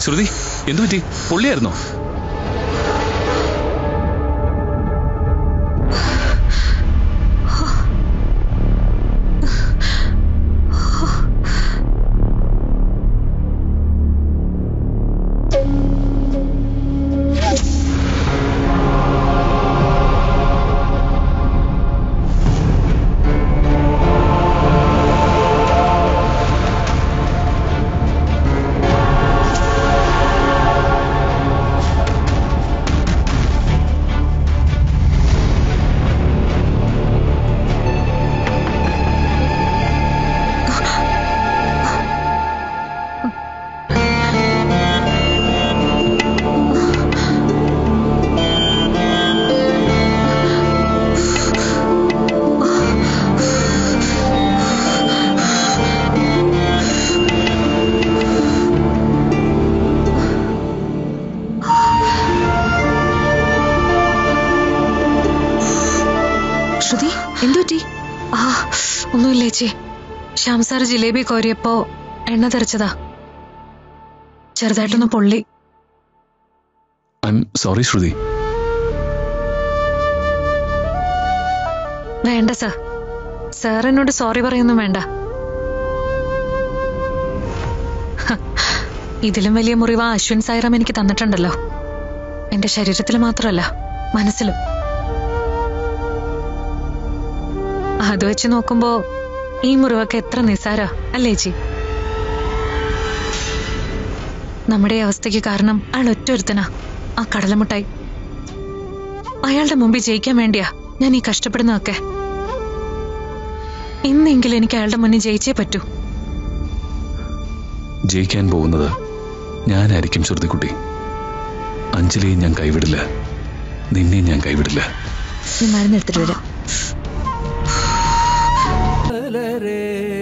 ശ്രുതി എന്തു പറ്റി പൊള്ളിയായിരുന്നോ ശ്രുതി എന്തു പറ്റി ആ ഒന്നുമില്ല ചേച്ചി ശ്യാം സാർ ജിലേബി കോരിയപ്പോ എണ്ണ തെറിച്ചതാ ചെറുതായിട്ടൊന്ന് പൊള്ളി ഐ എം സോറി ശ്രുതി വേണ്ട സാർ സാർ എന്നോട് സോറി പറയൊന്നും വേണ്ട ഹ, ഇതിലും വലിയ മുറിവ് ആ അശ്വിൻ സായിറാം എനിക്ക് തന്നിട്ടുണ്ടല്ലോ എന്റെ ശരീരത്തിൽ മാത്രമല്ല മനസ്സിലും അത് വെച്ച് നോക്കുമ്പോ ഈ മുറിവൊക്കെ എത്ര നിസാര അല്ലേ ചേച്ചി നമ്മുടെ ഈ അവസ്ഥയ്ക്ക് കാരണം അയാൾ ഒറ്റൊരുത്തനാ ആ കടലമുട്ടായി അയാളുടെ മുമ്പിൽ ജയിക്കാൻ വേണ്ടിയാ ഞാൻ ഈ കഷ്ടപ്പെടുന്നതൊക്കെ ഇന്നെങ്കിലും എനിക്ക് അയാളുടെ മുന്നിൽ ജയിച്ചേ പറ്റൂ ജയിക്കാൻ പോകുന്നത് ഞാനായിരിക്കും ശ്രുതിക്കുട്ടി അഞ്ജലിയെ ഞാൻ കൈവിടില്ല നിന്നെയും ഞാൻ കൈവിടില്ല നീ മരുന്ന് എടുത്തിട്ട് വരാം മലരേ